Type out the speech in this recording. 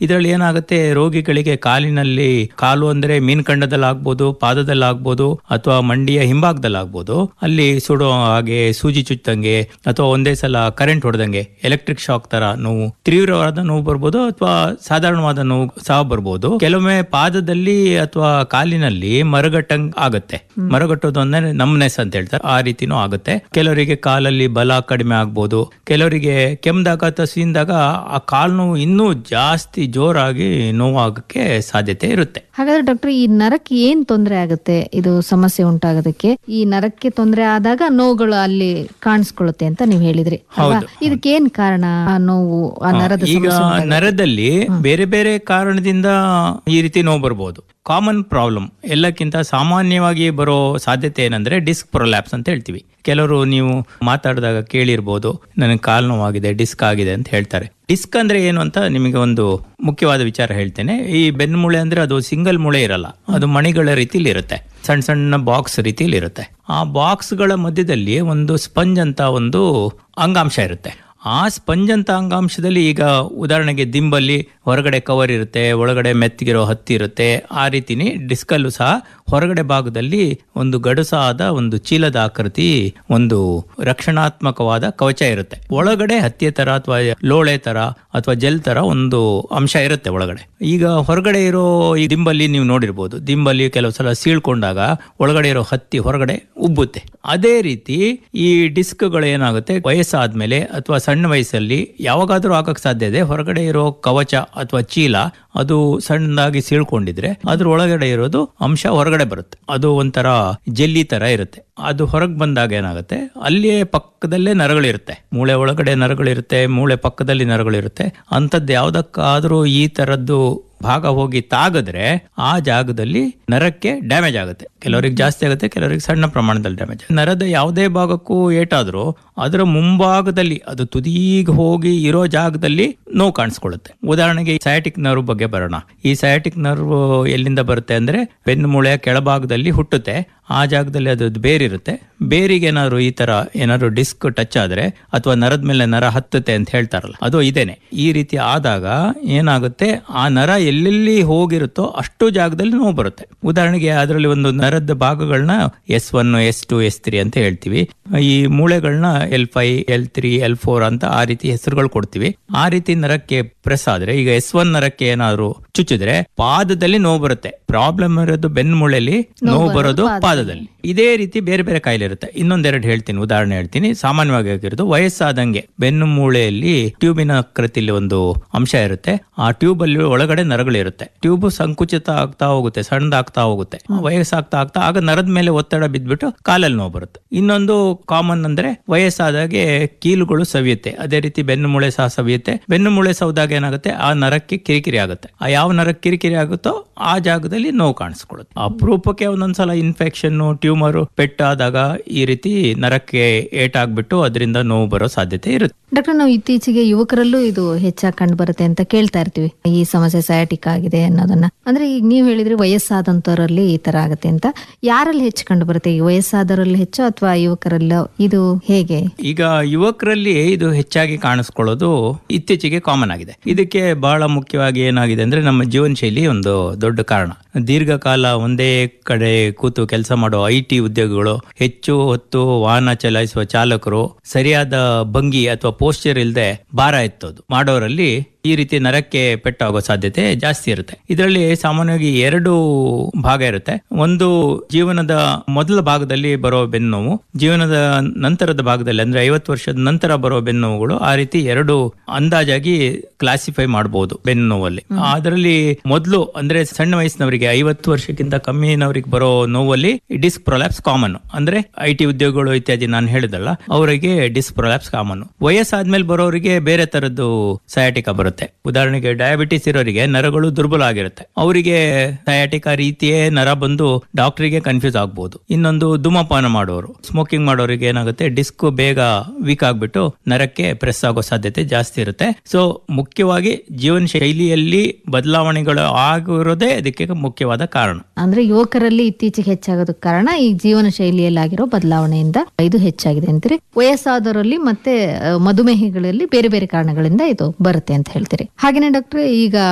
ಇದರಲ್ಲಿ ಏನಾಗುತ್ತೆ ರೋಗಿಗಳಿಗೆ ಕಾಲಿನಲ್ಲಿ ಕಾಲು ಅಂದ್ರೆ ಮೀನ್ಕಂಡದಲ್ಲಿ ಆಗ್ಬೋದು ಪಾದದಲ್ಲಿ ಆಗ್ಬೋದು ಅಥವಾ ಮಂಡಿಯ ಹಿಂಭಾಗದಲ್ಲಿ ಆಗ್ಬೋದು ಅಲ್ಲಿ ಸುಡೋ ಹಾಗೆ ಸೂಜಿ ಚುಚ್ಚಂಗೆ ಅಥವಾ ಒಂದೇ ಸಲ ಕರೆಂಟ್ ಹೊಡೆದಂಗೆ ಎಲೆಕ್ಟ್ರಿಕ್ ಶಾಕ್ ತರ ನೋವು ತೀವ್ರವಾದ ನೋವು ಬರ್ಬೋದು ಅಥವಾ ಸಾಧಾರಣವಾದ ನೋವು ಸಹ ಬರ್ಬೋದು ಕೆಲವೊಮ್ಮೆ ಪಾದದಲ್ಲಿ ಅಥವಾ ಕಾಲಿನಲ್ಲಿ ಮರಗಟ್ಟಂಗ್ ಆಗುತ್ತೆ ಮರಗಟ್ಟೋದು ಅಂದ್ರೆ ನಮ್ನೆಸ್ ಅಂತ ಹೇಳ್ತಾರೆ ಆ ರೀತಿನೂ ಆಗುತ್ತೆ ಕೆಲವರಿಗೆ ಕಾಲಲ್ಲಿ ಬಲ ಕಡಿಮೆ ಆಗ್ಬೋದು ಕೆಲವರಿಗೆ ಕೆಮ್ದಾಗ ಅಥವಾ ಸೀಂದಾಗ ಆ ಕಾಲು ನೋವು ಇನ್ನೂ ಜಾಸ್ತಿ ಜೋರಾಗಿ ನೋವಾಗಕ್ಕೆ ಸಾಧ್ಯತೆ ಇರುತ್ತೆ ಹಾಗಾದ್ರೆ ಡಾಕ್ಟರ್ ಈ ನರಕ್ಕೆ ಏನ್ ತೊಂದರೆ ಆಗುತ್ತೆ ಇದು ಸಮಸ್ಯೆ ಉಂಟಾಗೋದಕ್ಕೆ ಈ ನರಕ್ಕೆ ತೊಂದರೆ ಆದಾಗ ನೋವುಗಳು ಅಲ್ಲಿ ಕಾಣಿಸ್ಕೊಳ್ಳುತ್ತೆ ಅಂತ ನೀವು ಹೇಳಿದ್ರಿ ಅಲ್ವಾ? ಇದಕ್ಕೆ ಏನ್ ಕಾರಣ ಆ ನೋವು ಆ ನರದ ಈಗ ಸಮಸ್ಯೆ ಉಂಟಾಗೋದು? ನರದಲ್ಲಿ ಬೇರೆ ಬೇರೆ ಕಾರಣದಿಂದ ಈ ರೀತಿ ನೋವು ಬರ್ಬೋದು ಕಾಮನ್ ಪ್ರಾಬ್ಲಮ್ ಎಲ್ಲಕ್ಕಿಂತ ಸಾಮಾನ್ಯವಾಗಿ ಬರೋ ಸಾಧ್ಯತೆ ಏನಂದ್ರೆ ಡಿಸ್ಕ್ ಪ್ರೊಲ್ಯಾಪ್ಸ್ ಅಂತ ಹೇಳ್ತೀವಿ ಕೆಲವರು ನೀವು ಮಾತಾಡಿದಾಗ ಕೇಳಿರ್ಬೋದು ನನಗೆ ಕಾಲು ನೋವಾಗಿದೆ ಡಿಸ್ಕ್ ಆಗಿದೆ ಅಂತ ಹೇಳ್ತಾರೆ ಡಿಸ್ಕ್ ಅಂದ್ರೆ ಏನು ಅಂತ ನಿಮಗೆ ಒಂದು ಮುಖ್ಯವಾದ ವಿಚಾರ ಹೇಳ್ತೇನೆ ಈ ಬೆನ್ನು ಮೂಳೆ ಅಂದ್ರೆ ಅದು ಸಿಂಗಲ್ ಮೂಳೆ ಇರಲ್ಲ ಅದು ಮಣಿಗಳ ರೀತಿಲಿ ಇರುತ್ತೆ ಸಣ್ಣ ಸಣ್ಣ ಬಾಕ್ಸ್ ರೀತಿಲಿ ಇರುತ್ತೆ ಆ ಬಾಕ್ಸ್ಗಳ ಮಧ್ಯದಲ್ಲಿ ಒಂದು ಸ್ಪಂಜ್ ಅಂತ ಒಂದು ಅಂಗಾಂಶ ಇರುತ್ತೆ ಆ ಸ್ಪಂಜ್ ಅಂತ ಅಂಗಾಂಶದಲ್ಲಿ ಈಗ ಉದಾಹರಣೆಗೆ ದಿಂಬಲ್ಲಿ ಹೊರಗಡೆ ಕವರ್ ಇರುತ್ತೆ ಒಳಗಡೆ ಮೆತ್ತಗಿರೋ ಹತ್ತಿ ಇರುತ್ತೆ ಆ ರೀತಿನಿ ಡಿಸ್ಕಲ್ಲೂ ಸಹ ಹೊರಗಡೆ ಭಾಗದಲ್ಲಿ ಒಂದು ಗಡುಸಾದ ಒಂದು ಚೀಲದ ಆಕೃತಿ ಒಂದು ರಕ್ಷಣಾತ್ಮಕವಾದ ಕವಚ ಇರುತ್ತೆ ಒಳಗಡೆ ಹತ್ತಿಯ ತರ ಅಥವಾ ಲೋಳೆ ತರ ಅಥವಾ ಜೆಲ್ ತರ ಒಂದು ಅಂಶ ಇರುತ್ತೆ ಒಳಗಡೆ ಈಗ ಹೊರಗಡೆ ಇರೋ ಈ ದಿಂಬಲ್ಲಿ ನೀವು ನೋಡಿರ್ಬೋದು ದಿಂಬಲ್ಲಿ ಕೆಲವು ಸಲ ಸೀಳ್ಕೊಂಡಾಗ ಒಳಗಡೆ ಇರೋ ಹತ್ತಿ ಹೊರಗಡೆ ಉಬ್ಬುತ್ತೆ ಅದೇ ರೀತಿ ಈ ಡಿಸ್ಕ್ಗಳು ಏನಾಗುತ್ತೆ ವಯಸ್ಸಾದ್ಮೇಲೆ ಅಥವಾ ಸಣ್ಣ ವಯಸ್ಸಲ್ಲಿ ಯಾವಾಗಾದ್ರೂ ಆಗಕ್ ಸಾಧ್ಯ ಇದೆ ಹೊರಗಡೆ ಇರೋ ಕವಚ ಅಥವಾ ಚೀಲ ಅದು ಸಣ್ಣದಾಗಿ ಸೀಳ್ಕೊಂಡಿದ್ರೆ ಅದ್ರ ಒಳಗಡೆ ಇರೋದು ಅಂಶ ಹೊರಗಡೆ ಬರುತ್ತೆ ಅದು ಒಂಥರ ಜೆಲ್ಲಿ ತರ ಇರುತ್ತೆ ಅದು ಹೊರಗೆ ಬಂದಾಗ ಏನಾಗುತ್ತೆ ಅಲ್ಲಿಯೇ ಪಕ್ಕದಲ್ಲೇ ನರಗಳಿರುತ್ತೆ ಮೂಳೆ ಒಳಗಡೆ ನರಗಳಿರುತ್ತೆ ಮೂಳೆ ಪಕ್ಕದಲ್ಲಿ ನರಗಳಿರುತ್ತೆ ಅಂಥದ್ದು ಯಾವ್ದಕ್ಕಾದ್ರೂ ಈ ತರದ್ದು ಭಾಗ ಹೋಗಿ ತಾಗಿದ್ರೆ ಆ ಜಾಗದಲ್ಲಿ ನರಕ್ಕೆ ಡ್ಯಾಮೇಜ್ ಆಗುತ್ತೆ ಕೆಲವರಿಗೆ ಜಾಸ್ತಿ ಆಗುತ್ತೆ ಕೆಲವರಿಗೆ ಸಣ್ಣ ಪ್ರಮಾಣದಲ್ಲಿ ಡ್ಯಾಮೇಜ್ ನರದ ಯಾವುದೇ ಭಾಗಕ್ಕೂ ಏಟಾದ್ರೂ ಅದರ ಮುಂಭಾಗದಲ್ಲಿ ಅದು ತುದೀಗೆ ಹೋಗಿ ಇರೋ ಜಾಗದಲ್ಲಿ ನೋವು ಕಾಣಿಸ್ಕೊಳ್ಳುತ್ತೆ ಉದಾಹರಣೆಗೆ ಸಯಾಟಿಕ್ ನರ್ವ್ ಬಗ್ಗೆ ಬರೋಣ ಈ ಸಯಾಟಿಕ್ ನರ್ವ್ ಎಲ್ಲಿಂದ ಬರುತ್ತೆ ಅಂದ್ರೆ ಬೆನ್ನು ಮೂಳೆಯ ಕೆಳಭಾಗದಲ್ಲಿ ಹುಟ್ಟುತ್ತೆ ಆ ಜಾಗದಲ್ಲಿ ಅದು ಬೇರಿರುತ್ತೆ ಬೇರಿಗೆ ಏನಾದ್ರು ಈ ತರ ಏನಾದ್ರು ಡಿಸ್ಕ್ ಟಚ್ ಆದ್ರೆ ಅಥವಾ ನರದ ಮೇಲೆ ನರ ಹತ್ತುತ್ತೆ ಅಂತ ಹೇಳ್ತಾರಲ್ಲ ಅದು ಇದೇನೆ ಈ ರೀತಿ ಆದಾಗ ಏನಾಗುತ್ತೆ ಆ ನರ ಎಲ್ಲೆಲ್ಲಿ ಹೋಗಿರುತ್ತೋ ಅಷ್ಟು ಜಾಗದಲ್ಲಿ ನೋವು ಬರುತ್ತೆ ಉದಾಹರಣೆಗೆ ಅದರಲ್ಲಿ ಒಂದು ನರದ ಭಾಗಗಳನ್ನ S one S two S three ಅಂತ ಹೇಳ್ತೀವಿ ಈ ಮೂಳೆಗಳನ್ನ L five L three L four ಅಂತ ಆ ರೀತಿ ಹೆಸರುಗಳು ಕೊಡ್ತೀವಿ ಆ ರೀತಿ ನರಕ್ಕೆ ಪ್ರೆಸ್ ಆದ್ರೆ ಈಗ ಎಸ್ ಒನ್ ನರಕ್ಕೆ ಏನಾದ್ರು ಚುಚ್ಚಿದ್ರೆ ಪಾದದಲ್ಲಿ ನೋವು ಬರುತ್ತೆ ಪ್ರಾಬ್ಲಮ್ ಇರೋದು ಬೆನ್ನು ಮೂಳೆಯಲ್ಲಿ ನೋವು ಬರೋದು ಪಾದದಲ್ಲಿ ಇದೇ ರೀತಿ ಬೇರೆ ಬೇರೆ ಕಾಯಿಲೆ ಇರುತ್ತೆ ಇನ್ನೊಂದೆರಡು ಹೇಳ್ತೀನಿ ಉದಾಹರಣೆ ಹೇಳ್ತೀನಿ ಸಾಮಾನ್ಯವಾಗಿ ಆಗಿರೋದು ವಯಸ್ಸಾದಂಗೆ ಬೆನ್ನು ಮೂಳೆಯಲ್ಲಿ ಟ್ಯೂಬಿನ ಆಕೃತಿಲಿ ಒಂದು ಅಂಶ ಇರುತ್ತೆ ಆ ಟ್ಯೂಬ್ ಅಲ್ಲಿ ಒಳಗಡೆ ನರಗಳಿರುತ್ತೆ ಟ್ಯೂಬ್ ಸಂಕುಚಿತ ಆಗ್ತಾ ಹೋಗುತ್ತೆ ಸಣ್ಣದಾಗ್ತಾ ಹೋಗುತ್ತೆ ವಯಸ್ಸಾಗ್ತಾ ಆಗ್ತಾ ಆಗ ನರದ ಮೇಲೆ ಒತ್ತಡ ಬಿದ್ದ್ಬಿಟ್ಟು ಕಾಲಲ್ಲಿ ನೋವು ಬರುತ್ತೆ ಇನ್ನೊಂದು ಕಾಮನ್ ಅಂದ್ರೆ ವಯಸ್ಸಾದಾಗೆ ಕೀಲುಗಳು ಸವಿಯುತ್ತೆ ಅದೇ ರೀತಿ ಬೆನ್ನು ಮೂಳೆ ಸಹ ಸವಿಯುತ್ತೆ ಬೆನ್ನು ಮೂಳೆ ಸೌದಾಗ ಏನಾಗುತ್ತೆ ಆ ನರಕ್ಕೆ ಕಿರಿಕಿರಿ ಆಗುತ್ತೆ ಆ ಯಾವ ನರಕ್ಕೆ ಕಿರಿಕಿರಿ ಆಗುತ್ತೋ ಆ ಜಾಗದಲ್ಲಿ ನೋವು ಕಾಣಿಸ್ಕೊಳ್ಳುತ್ತೆ ಅಪರೂಪಕ್ಕೆ ಒಂದೊಂದ್ಸಲ ಇನ್ಫೆಕ್ಷನ್ ಟ್ಯೂಮರ್ ಪೆಟ್ಟಾದಾಗ ಈ ರೀತಿ ನರಕ್ಕೆ ಏಟಾಗ್ಬಿಟ್ಟು ಅದರಿಂದ ನೋವು ಬರೋ ಸಾಧ್ಯತೆ ಇರುತ್ತೆ ಡಾಕ್ಟರ್ ನಾವು ಇತ್ತೀಚೆಗೆ ಯುವಕರಲ್ಲೂ ಇದು ಹೆಚ್ಚಾಗಿ ಕಂಡು ಬರುತ್ತೆ ಅಂತ ಕೇಳ್ತಾ ಇರ್ತೀವಿ ಈ ಸಮಸ್ಯೆ ಸಯಾಟಿಕ್ ಆಗಿದೆ ಅನ್ನೋದನ್ನ ಅಂದ್ರೆ ಈಗ ನೀವು ಹೇಳಿದ್ರೆ ವಯಸ್ಸಾದಂತವರಲ್ಲಿ ಈ ತರ ಆಗುತ್ತೆ ಅಂತ ಯಾರಲ್ಲಿ ಹೆಚ್ಚು ಕಂಡು ಬರುತ್ತೆ ಈ ವಯಸ್ಸಾದವರಲ್ಲಿ ಹೆಚ್ಚು ಅಥವಾ ಯುವಕರಲ್ಲೋ ಇದು ಹೇಗೆ ಈಗ ಯುವಕರಲ್ಲಿ ಇದು ಹೆಚ್ಚಾಗಿ ಕಾಣಿಸ್ಕೊಳ್ಳೋದು ಇತ್ತೀಚೆಗೆ ಕಾಮನ್ ಆಗಿದೆ ಇದಕ್ಕೆ ಬಹಳ ಮುಖ್ಯವಾಗಿ ಏನಾಗಿದೆ ಅಂದ್ರೆ ನಮ್ಮ ಜೀವನ ಶೈಲಿ ಒಂದು ದೊಡ್ಡ ಕಾರಣ ದೀರ್ಘಕಾಲ ಒಂದೇ ಕಡೆ ಕೂತು ಕೆಲಸ ಮಾಡೋ ಐ ಟಿ ಉದ್ಯೋಗಿಗಳು ಹೆಚ್ಚು ಹೊತ್ತು ವಾಹನ ಚಲಾಯಿಸುವ ಚಾಲಕರು ಸರಿಯಾದ ಭಂಗಿ ಅಥವಾ ಪೋಸ್ಚರ್ ಇಲ್ಲದೆ ಭಾರ ಎತ್ತೋದು ಮಾಡೋರಲ್ಲಿ ಈ ರೀತಿ ನರಕ್ಕೆ ಪೆಟ್ಟಾಗೋ ಸಾಧ್ಯತೆ ಜಾಸ್ತಿ ಇರುತ್ತೆ ಇದರಲ್ಲಿ ಸಾಮಾನ್ಯವಾಗಿ ಎರಡು ಭಾಗ ಇರುತ್ತೆ ಒಂದು ಜೀವನದ ಮೊದಲ ಭಾಗದಲ್ಲಿ ಬರೋ ಬೆನ್ನು ನೋವು ಜೀವನದ ನಂತರದ ಭಾಗದಲ್ಲಿ ಅಂದ್ರೆ ಐವತ್ತು ವರ್ಷದ ನಂತರ ಬರೋ ಬೆನ್ನು ನೋವುಗಳು ಆ ರೀತಿ ಎರಡು ಅಂದಾಜಾಗಿ ಕ್ಲಾಸಿಫೈ ಮಾಡಬಹುದು ಬೆನ್ನು ನೋವಲ್ಲಿ ಅದರಲ್ಲಿ ಮೊದಲು ಅಂದ್ರೆ ಸಣ್ಣ ವಯಸ್ಸಿನವರಿಗೆ ಐವತ್ತು ವರ್ಷಕ್ಕಿಂತ ಕಮ್ಮಿನವರಿಗೆ ಬರೋ ನೋವಲ್ಲಿ ಡಿಸ್ಕ್ ಪ್ರೊಲ್ಯಾಪ್ಸ್ ಕಾಮನ್ ಅಂದ್ರೆ ಐ ಟಿ ಉದ್ಯೋಗಗಳು ಇತ್ಯಾದಿ ನಾನು ಹೇಳಿದಲ್ಲ ಅವರಿಗೆ ಡಿಸ್ಕ್ ಪ್ರೊಲ್ಯಾಪ್ಸ್ ಕಾಮನ್ ವಯಸ್ಸಾದ್ಮೇಲೆ ಬರೋರಿಗೆ ಬೇರೆ ತರದ್ದು ಸಯಾಟಿಕ ಬರುತ್ತೆ ಉದಾಹರಣೆಗೆ ಡಯಾಬಿಟಿಸ್ ಇರೋರಿಗೆ ನರಗಳು ದುರ್ಬಲ ಆಗಿರುತ್ತೆ ಅವರಿಗೆ ಸಯಾಟಿಕ ರೀತಿಯೇ ನರ ಬಂದು ಡಾಕ್ಟರಿಗೆ ಕನ್ಫ್ಯೂಸ್ ಆಗ್ಬಹುದು ಇನ್ನೊಂದು ಧೂಮಪಾನ ಮಾಡೋರು ಸ್ಮೋಕಿಂಗ್ ಮಾಡೋರಿಗೆ ಏನಾಗುತ್ತೆ ಡಿಸ್ಕ್ ಬೇಗ ವೀಕ್ ಆಗ್ಬಿಟ್ಟು ನರಕ್ಕೆ ಪ್ರೆಸ್ ಆಗೋ ಸಾಧ್ಯತೆ ಜಾಸ್ತಿ ಇರುತ್ತೆ ಸೊ ಮುಖ್ಯವಾಗಿ ಜೀವನ ಶೈಲಿಯಲ್ಲಿ ಬದಲಾವಣೆಗಳು ಆಗಿರೋದೇ ಅದಕ್ಕೆ ಮುಖ್ಯವಾದ ಕಾರಣ ಅಂದ್ರೆ ಯುವಕರಲ್ಲಿ ಇತ್ತೀಚೆಗೆ ಹೆಚ್ಚಾಗೋದಕ್ಕೆ ಕಾರಣ ಈ ಜೀವನ ಶೈಲಿಯಲ್ಲಿ ಆಗಿರೋ ಬದಲಾವಣೆಯಿಂದ ಇದು ಹೆಚ್ಚಾಗಿದೆ ಅಂತೀರಿ ವಯಸ್ಸಾದವರಲ್ಲಿ ಮತ್ತೆ ಆ, ಮಧುಮೇಹಿಗಳಲ್ಲಿ ಬೇರೆ ಬೇರೆ ಕಾರಣಗಳಿಂದ ಇದು ಬರುತ್ತೆ ಅಂತ ಹೇಳ್ತೀರಿ ಹಾಗೇನೆ ಡಾಕ್ಟರ್ ಈಗ